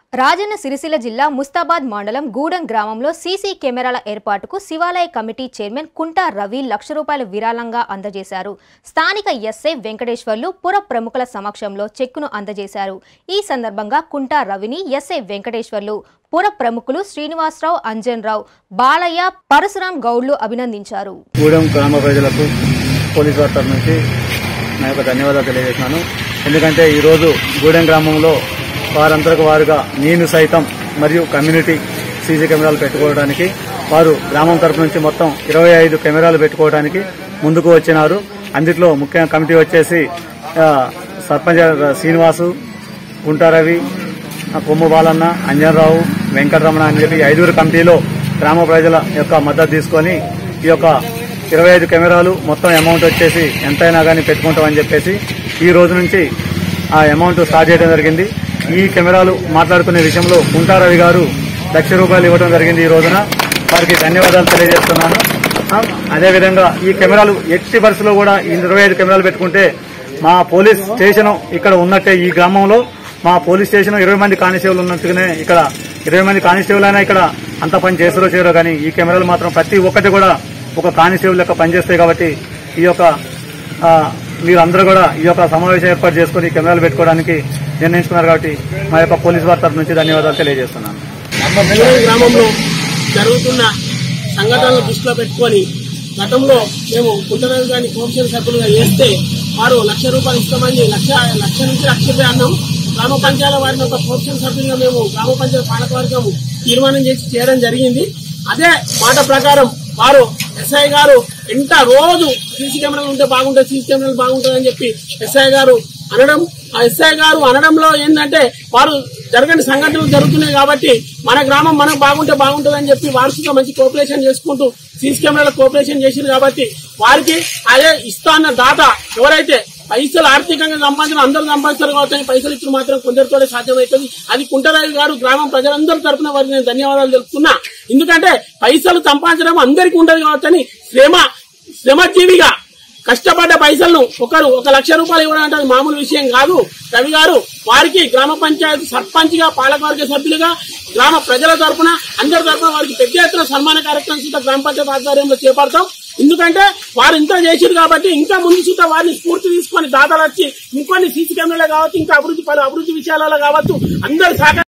రాజన్న సిరిసిల్ల జిల్లా ముస్తాబాద్ మండలం గూడెం గ్రామంలో సీసీ కెమెరాల ఏర్పాటుకు శివాలయ కమిటీ చైర్మన్ కుంటా రవి లక్ష రూపాయల విరాళంగా అందజేశారు స్థానిక ఎస్ఐ వెంకటేశ్వర్లు పుర ప్రముఖుల సమక్షంలో చెక్కును అందజేశారు ఈ సందర్భంగా కుంటా రవిని ఎస్ఐ వెంకటేశ్వర్లు పుర ప్రముఖులు శ్రీనివాసరావు అంజన్రావు బాలయ్య పరశురాం గౌడ్లు అభినందించారు గూడెం గ్రామ ప్రజలకు పోలీస్ వారి తరఫు నుంచి నా యొక్క ధన్యవాదాలు తెలియజేస్తున్నాను ఎందుకంటే ఈరోజు గూడెం గ్రామంలో వారందరికి వారుగా నేను సైతం మరియు కమ్యూనిటీ సీసీ కెమెరాలు పెట్టుకోవడానికి వారు గ్రామం తరపు నుంచి మొత్తం ఇరవై ఐదు కెమెరాలు పెట్టుకోవడానికి ముందుకు వచ్చినారు అందులో ముఖ్య కమిటీ వచ్చేసి ఆ, సర్పంచ్ శ్రీనివాసు గుంటారవి ఆ కొమ్ము బాలన్న అంజనరావు వెంకటరమణ అని చెప్పి ఐదుగురు కమిటీలో గ్రామ ప్రజల యొక్క మద్దతు తీసుకొని ఈ యొక్క ఇరవై ఐదు కెమెరాలు మొత్తం అమౌంట్ వచ్చేసి ఎంతైనా కానీ పెట్టుకుంటామని చెప్పేసి ఈ రోజు నుంచి ఆ అమౌంట్ స్టార్ట్ చేయడం జరిగింది ఈ కెమెరాలు మాట్లాడుకునే విషయంలో కుంటారవి గారు లక్ష రూపాయలు ఇవ్వడం జరిగింది ఈ రోజున వారికి ధన్యవాదాలు తెలియజేస్తున్నాను ఆ, అదేవిధంగా ఈ కెమెరాలు ఎట్టి పరిస్థితుల్లో కూడా ఈ ఇరవై ఐదు కెమెరాలు పెట్టుకుంటే మా పోలీస్ స్టేషన్ ఇక్కడ ఉన్నట్టే ఈ గ్రామంలో మా పోలీస్ స్టేషన్ ఇరవై మంది కానిస్టేబుల్ ఉన్నట్టుగానే ఇక్కడ ఇరవై మంది కానిస్టేబుల్ అయినా ఇక్కడ అంత పని చేస్తారో చేయరో కానీ ఈ కెమెరాలు మాత్రం ప్రతి ఒక్కటి కూడా ఒక కానిస్టేబుల్ లెక్క పనిచేస్తాయి కాబట్టి ఈ యొక్క ఆ, మీరందరూ కూడా ఈ యొక్క సమావేశం ఏర్పాటు చేసుకుని ఈ కెమెరాలు పెట్టుకోవడానికి నిర్ణయించుకున్నారు కాబట్టి మా యొక్క పోలీస్ వారి తరఫు నుంచి ధన్యవాదాలు తెలియజేస్తున్నాను బెంగళూరు గ్రామంలో జరుగుతున్న సంఘటనలు దృష్టిలో పెట్టుకొని గతంలో మేము కుంటరాజు గారిని కౌన్సిల్ సభ్యులుగా చేస్తే వారు లక్ష రూపాయలు ఇస్తామని లక్ష లక్ష నుంచి లక్ష రూపాయలు అన్నాం గ్రామ పంచాయతీ వారిని ఒక కౌన్సిల్ సభ్యులుగా మేము గ్రామ పంచాయతీ పాలకవర్గం తీర్మానం చేసి చేయడం జరిగింది అదే మాట ప్రకారం వారు ఎస్ఐ గారు ఎంత రోజు సీసీ కెమెరాలు ఉంటే బాగుంటుంది సీసీ కెమెరాలు బాగుంటుంది అని చెప్పి ఎస్ఐ గారు అనడం ఆ ఎస్ఐ గారు అనడంలో ఏంటంటే వారు జరగని సంఘటనలు జరుగుతున్నాయి కాబట్టి మన గ్రామం మనకు బాగుంటే బాగుంటుంది అని చెప్పి వారసుగా మంచి కోఆపరేషన్ చేసుకుంటూ సీసీ కెమెరాల కోఆపరేషన్ చేసింది కాబట్టి వారికి అదే ఇస్తా అన్న దాత ఎవరైతే పైసలు ఆర్థికంగా సంపాదించిన అందరూ సంపాదిస్తారు కాబట్టి పైసలు ఇచ్చిన మాత్రం కొందరితోనే సాధ్యమవుతుంది అది కుంటరాజు గారు గ్రామం ప్రజలందరి తరపున వారికి నేను ధన్యవాదాలు తెలుపుతున్నా ఎందుకంటే పైసలు సంపాదించడం అందరికీ ఉండదు కాబట్టి శ్రమ శ్రమజీవిగా కష్టపడ్డ పైసలను ఒకరు ఒక లక్ష రూపాయలు ఇవ్వడం అంటే అది మామూలు విషయం కాదు రవి గారు వారికి గ్రామ పంచాయతీ సర్పంచ్ గా పాలకవర్గ సభ్యులుగా గ్రామ ప్రజల తరపున అందరి తరపున వారికి పెద్ద ఎత్తున సన్మాన కార్యక్రమం సుతా గ్రామ పంచాయతీ ఆధ్వర్యంలో చేపడతాం ఎందుకంటే వారు ఇంత చేసిరు కాబట్టి ఇంకా ముందు సుతా వారిని స్ఫూర్తి తీసుకొని దాదాలు వచ్చి ఇంకొన్ని సీసీ కెమెరాలు కావచ్చు ఇంకా అభివృద్ధి పలు అభివృద్ధి విషయాలలో కావచ్చు అందరు సహకారం